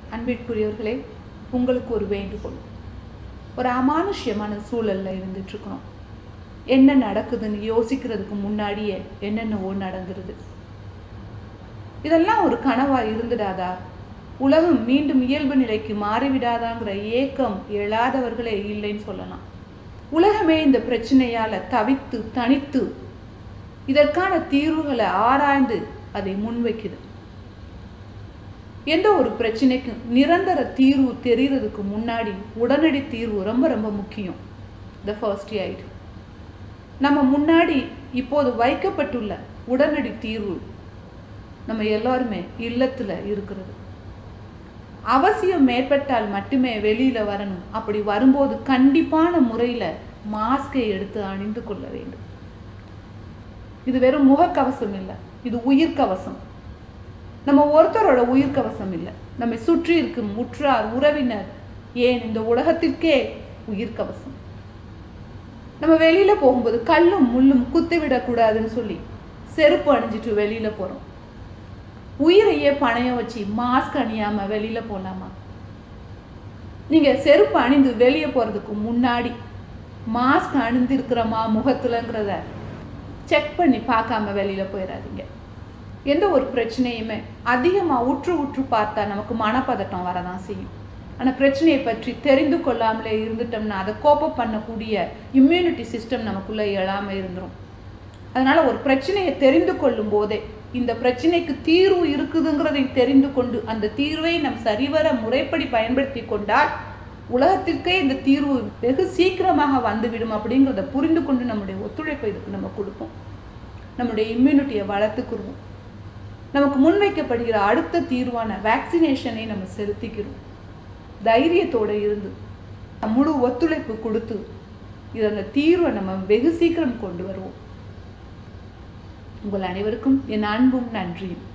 அன்பிற்குரியவர்களே உங்களுக்கு ஒரு வேண்டுகோள் ஒரு அமானுஷ்யமான சூழல்ல இருந்துட்டு இருக்கிறோம் என்ன நடக்குதுன்னு யோசிக்கிறதுக்கு முன்னாடியே என்னென்னவோ நடந்துருது இதெல்லாம் ஒரு கனவா இருந்துடாதா உலகம் மீண்டும் இயல்பு நிலைக்கு மாறிவிடாதாங்கிற ஏக்கம் எழாதவர்களே இல்லைன்னு சொல்லலாம் உலகமே இந்த பிரச்சனையால தவித்து தனித்து இதற்கான தீர்வுகளை ஆராய்ந்து அதை முன்வைக்குது எந்த ஒரு பிரச்சனைக்கும் நிரந்தர தீர்வு தெரியறதுக்கு முன்னாடி உடனடி தீர்வு ரொம்ப ரொம்ப முக்கியம் த ஃபர்ஸ்ட் எய்ட் நம்ம முன்னாடி இப்போது வைக்கப்பட்டுள்ள உடனடி தீர்வு நம்ம எல்லாருமே இல்லத்துல இருக்கிறது அவசியம் மேற்பட்டால் மட்டுமே வெளியில வரணும் அப்படி வரும்போது கண்டிப்பான முறையில மாஸ்கை எடுத்து அணிந்து கொள்ள வேண்டும் இது வெறும் முகக்கவசம் இல்லை இது உயிர்க்கவசம் நம்ம ஒருத்தரோட உயிர்க்கவசம் இல்லை நம்மை சுற்றி இருக்கும் உற்றார் உறவினர் ஏன் இந்த உலகத்திற்கே உயிர்க்கவசம் நம்ம வெளியில போகும்போது கல்லும் முள்ளும் குத்தி விடக்கூடாதுன்னு சொல்லி செருப்பு அணிஞ்சிட்டு வெளியில போறோம் உயிரையே பணையம் வச்சு மாஸ்க் அணியாம வெளியில போலாமா நீங்க செருப்பு அணிந்து வெளியே போறதுக்கு முன்னாடி மாஸ்க் அணிந்திருக்கிறோமா முகத்துலங்கிறத செக் பண்ணி பார்க்காம வெளியில போயிடாதீங்க எந்த ஒரு பிரச்சனையுமே அதிகமாக உற்று உற்று பார்த்தா நமக்கு மனப்பதட்டம் வரதான் செய்யும் ஆனால் பிரச்சனையை பற்றி தெரிந்து கொள்ளாமலே இருந்துட்டோம்னா அதை கோப்பப் பண்ணக்கூடிய இம்யூனிட்டி சிஸ்டம் நமக்குள்ளே எழாமல் இருந்துடும் அதனால ஒரு பிரச்சனையை தெரிந்து கொள்ளும் போதே இந்த பிரச்சனைக்கு தீர்வு இருக்குதுங்கிறதை தெரிந்து கொண்டு அந்த தீர்வை நம் சரிவர முறைப்படி பயன்படுத்தி கொண்டால் உலகத்திற்கே இந்த தீர்வு வெகு சீக்கிரமாக வந்துவிடும் அப்படிங்கிறத புரிந்து கொண்டு நம்முடைய ஒத்துழைப்பை இதுக்கு நம்ம கொடுப்போம் நம்முடைய இம்யூனிட்டியை வளர்த்துக்குருவோம் நமக்கு முன்வைக்கப்படுகிற அடுத்த தீர்வான வேக்சினேஷனை நம்ம செலுத்திக்கிறோம் தைரியத்தோட இருந்து முழு ஒத்துழைப்பு கொடுத்து இது அந்த தீர்வை நம்ம வெகு சீக்கிரம் கொண்டு வருவோம் உங்கள் அனைவருக்கும் என் அன்பும் நன்றியும்